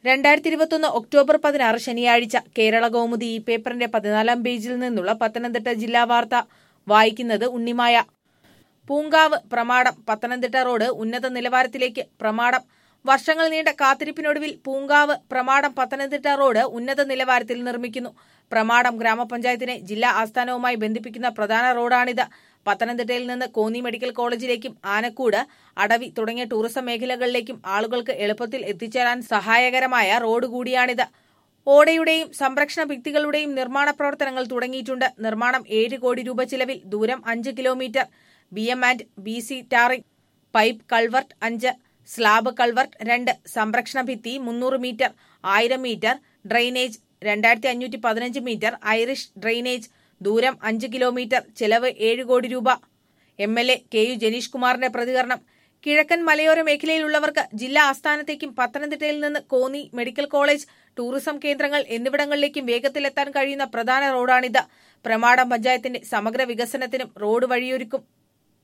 രണ്ടായിരത്തി ഇരുപത്തൊന്ന് ഒക്ടോബർ പതിനാറ് ശനിയാഴ്ച കേരള കൗമുദി ഈ പേപ്പറിന്റെ പതിനാലാം പേജിൽ നിന്നുള്ള പത്തനംതിട്ട ജില്ലാ വാർത്ത വായിക്കുന്നത് ഉണ്ണിമായ പൂങ്കാവ് പ്രമാടം പത്തനംതിട്ട റോഡ് ഉന്നത നിലവാരത്തിലേക്ക് പ്രമാടം വർഷങ്ങൾ നീണ്ട കാത്തിരിപ്പിനൊടുവിൽ പൂങ്കാവ് പ്രമാടം പത്തനംതിട്ട റോഡ് ഉന്നത നിലവാരത്തിൽ നിർമ്മിക്കുന്നു പ്രമാടം ഗ്രാമപഞ്ചായത്തിനെ ജില്ലാ ആസ്ഥാനവുമായി ബന്ധിപ്പിക്കുന്ന പ്രധാന റോഡാണിത് പത്തനംതിട്ടയിൽ നിന്ന് കോന്നി മെഡിക്കൽ കോളേജിലേക്കും ആനക്കൂട് അടവി തുടങ്ങിയ ടൂറിസം മേഖലകളിലേക്കും ആളുകൾക്ക് എളുപ്പത്തിൽ എത്തിച്ചേരാൻ സഹായകരമായ റോഡ് കൂടിയാണിത് ഓടയുടെയും സംരക്ഷണ ഭിത്തികളുടെയും നിർമ്മാണ പ്രവർത്തനങ്ങൾ തുടങ്ങിയിട്ടുണ്ട് നിർമ്മാണം ഏഴ് കോടി രൂപ ചിലവിൽ ദൂരം അഞ്ച് kilometre B M and B C tarring pipe culvert അഞ്ച് സ്ലാബ് കൾവർട്ട് രണ്ട് സംരക്ഷണ ഭിത്തി മുന്നൂറ് മീറ്റർ ആയിരം മീറ്റർ ഡ്രെയിനേജ് രണ്ടായിരത്തി അഞ്ഞൂറ്റി പതിനഞ്ച് മീറ്റർ ഐറിഷ് ഡ്രെയിനേജ് ദൂരം അഞ്ച് കിലോമീറ്റർ ചെലവ് ഏഴ് കോടി രൂപ M L A K U Janeesh കുമാറിന്റെ പ്രതികരണം കിഴക്കൻ മലയോര മേഖലയിലുള്ളവർക്ക് ജില്ലാ ആസ്ഥാനത്തേക്കും പത്തനംതിട്ടയിൽ നിന്ന് കോന്നി മെഡിക്കൽ കോളേജ് ടൂറിസം കേന്ദ്രങ്ങൾ എന്നിവിടങ്ങളിലേക്കും വേഗത്തിലെത്താൻ കഴിയുന്ന പ്രധാന റോഡാണിത് പ്രമാടം പഞ്ചായത്തിന്റെ സമഗ്ര വികസനത്തിനും റോഡ് വഴിയൊരുക്കും